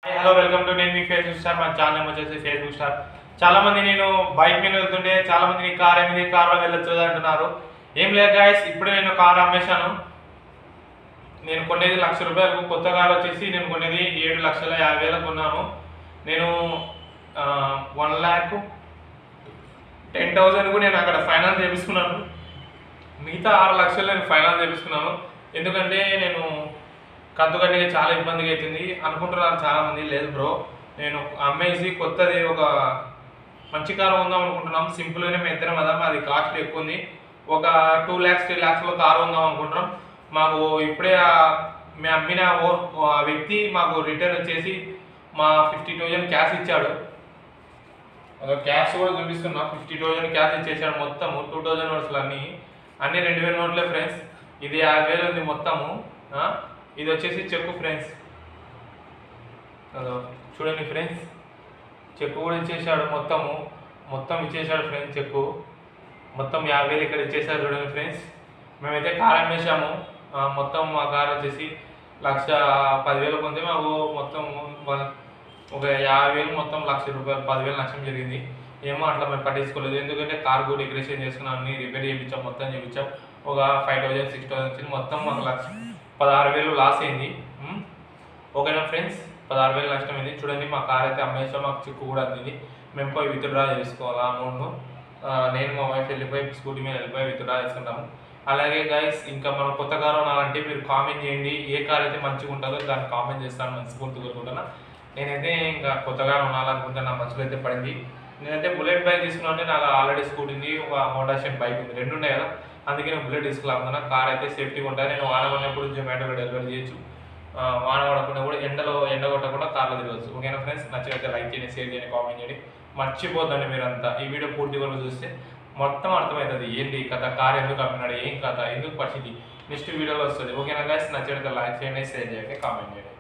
Hello welcome to నేను మీ Facebook star మా ఛానల్ నేమ్ వచ్చేసి ఫేస్బుక్ స్టార్ చాలా మంది నేను బైక్ మీద వెళ్తుంటే చాలా మంది నీ కార్ ఏమిది కార్లో వెళ్ళొచ్చు కదా అంటున్నారు ఏం లేదు గాయస్ ఇప్పుడే నేను కార్ అమ్మేశాను నేను కొనేది లక్ష రూపాయలకు కొత్త కార్ వచ్చేసి నేను కొనేది ఏడు లక్షల యాభై వేలకు కొన్నాను నేను వన్ ల్యాక్ టెన్ థౌజండ్కు నేను అక్కడ ఫైనాన్స్ చేపించుకున్నాను మిగతా ఆరు లక్షలు నేను ఫైనాన్స్ చేపించుకున్నాను ఎందుకంటే నేను కంతు కట్టిగా చాలా ఇబ్బందిగా అవుతుంది అనుకుంటున్నారు చాలా మంది లేదు బ్రో నేను అమ్మేసి కొత్తది ఒక మంచి కారు ఉందాం అనుకుంటున్నాం సింపుల్గానే మేము ఇద్దరం కదా మాది కాస్ట్ ఎక్కువ ఉంది ఒక టూ ల్యాక్స్ త్రీ ల్యాక్స్లో కారు ఉందాం అనుకుంటున్నాం మాకు ఇప్పుడే ఆ- మేము అమ్మిన ఓ ఆ వ్యక్తి మాకు రిటర్న్ వచ్చేసి మా ఫిఫ్టీ థౌజండ్ క్యాష్ ఇచ్చాడు అదో క్యాష్ కూడా చూపిస్తున్నా ఫిఫ్టీ థౌజండ్ క్యాష్ ఇచ్చేసాడు మొత్తము టూ థౌజండ్ నోట్స్లు అన్నీ అన్ని రెండు వేల నోట్లే ఫ్రెండ్స్ ఇది యాభై వేలు ఉంది మొత్తము ఆ? ఇది వచ్చేసి చెక్కు ఫ్రెండ్స్ అదో చూడండి ఫ్రెండ్స్ చెక్కు కూడా ఇచ్చేసాడు మొత్తము మొత్తం ఇచ్చేసాడు ఫ్రెండ్స్ చెక్కు మొత్తం యాభై వేలు ఇక్కడ ఇచ్చేసాడు చూడండి ఫ్రెండ్స్ మేమైతే కార్ అమ్మేశాము ఆ, మొత్తం మా కార్ వచ్చేసి లక్ష పదివేలు కొంటే మాకు మొత్తం వన్- ఒక యాభై వేలు మొత్తం లక్ష రూపాయలు పదివేలు నష్టం జరిగింది ఏమో అట్లా మేము పట్టించుకోలేదు ఎందుకంటే కార్ కూడా డెకరేషన్ చేసుకున్నాం అన్ని రిపేర్ చేయించాం మొత్తం చేయించాం ఒక ఫైవ్ థౌజండ్ సిక్స్ థౌసండ్ వచ్చింది మొత్తం మాకు లక్ష పదహారు వేలు లాస్ అయింది ఉమ్. ఓకేనా ఫ్రెండ్స్ పదహారు వేలు నష్టమైంది చూడండి మా కార్ అయితే అమ్మేసాం మాకు చిక్కు కూడా అందింది మేము పోయి విత్డ్రా చేసుకోవాలి ఆ అమౌంట్ను ఆ, నేను మా వైఫ్ వెళ్ళిపోయి స్కూటీ మీద వెళ్ళిపోయి విత్డ్రా చేసుకుంటాము అలాగే గైస్ ఇంకా మనం కొత్త కార్ కొనాలంటే మీరు కామెంట్ చేయండి ఏ కార్ అయితే మంచిగా ఉంటుందో దాన్ని కామెంట్ చేస్తాను మంచి గుర్తు కోరుకుంటున్నా నేనైతే ఇంకా కొత్తగా కొనాలనుకుంటే నా మనసులో అయితే పడింది నేనైతే బుల్లెట్ బైక్ తీసుకున్నా అంటే నాకు ఆల్రెడీ స్కూటీ ఉంది ఒక హోండా షెట్ బైక్ ఉంది రెండు ఉన్నాయి కదా అందుకే నేను బుల్లెట్ తీసుకున్నాను కార్ అయితే సేఫ్టీగా ఉంటుంది నేను వాన పడినప్పుడు జొమాటోలో డెలివరీ చేయొచ్చు ఆ, వాన పడకుండా కూడా ఎండలో ఎండ కొట్టకుండా కార్లో తిరగచ్చు ఓకేనా ఫ్రెండ్స్ నచ్చినైతే లైక్ చేయండి షేర్ చేయండి కామెంట్ చేయండి మర్చిపోద్దండి మీరంతా ఈ వీడియో పూర్తి వరకు చూస్తే మొత్తం అర్థమవుతుంది ఏంటి కథ కార్ ఎందుకు అమ్మినాడు ఏం కథ ఎందుకు పరిస్థితి నెక్స్ట్ వీడియోలో వస్తుంది ఓకేనా గైస్ నచ్చినట్లయితే లైక్ చేయండి షేర్ చేయండి కామెంట్ చేయండి